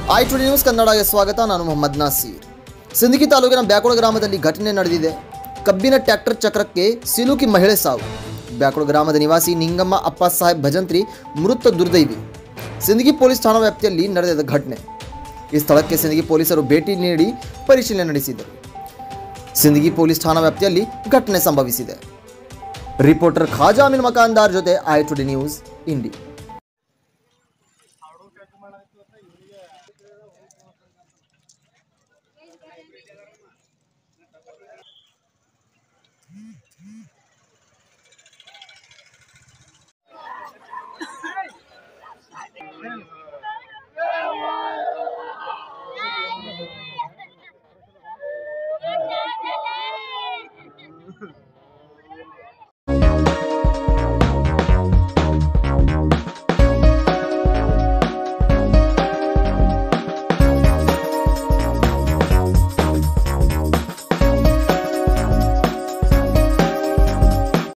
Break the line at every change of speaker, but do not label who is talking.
I today news ಕನ್ನಡಗೆ ಸ್ವಾಗತ ನಾನು ಮೊಹಮ್ಮದ್ ನಾಸೀರ್ ಸಿಂದಗಿ ತಾಲೂಕಿನ ಬ್ಯಾಕೋಳ ಗ್ರಾಮದಲ್ಲಿ ಘಟನೆ ನಡೆದಿದೆ ಕಬ್ಬಿನ ಟ್ರ್ಯಾಕ್ಟರ್ ಚಕ್ರಕ್ಕೆ ಸಿಲುಕಿ ಮಹಿಳೆ ಸಾವು ಬ್ಯಾಕೋಳ ಗ್ರಾಮದ ನಿವಾಸಿ ನಿಂಗಮ್ಮ ಅಪ್ಪ ಸಾಹೇಬ್ ಭಜಂತ್ರಿ ಮೃತ ದುರ್ದೈವಿ ಸಿಂದಗಿ ಪೊಲೀಸ್ ಠಾಣಾ ವ್ಯಾಪ್ತಿಯಲ್ಲಿ ನಡೆದ ಘಟನೆ ಈ ಸ್ಥಳಕ್ಕೆ ಸಿಂದಗಿ ಪೊಲೀಸರು ಭೇಟಿ ನೀಡಿ ಪರಿಶೀಲನೆ ನಡೆಸಿದರು ಸಿಂದಗಿ ಪೊಲೀಸ್ ಠಾಣಾ ವ್ಯಾಪ್ತಿಯಲ್ಲಿ ಘಟನೆ ಸಂಭವಿಸಿದೆ ರಿಪೋರ್ಟರ್ ಖಾಜಾ ಅಮೀನ್ ಮಕಾಂದಾರ್ ಜೊತೆ I today news Indi
Thank you.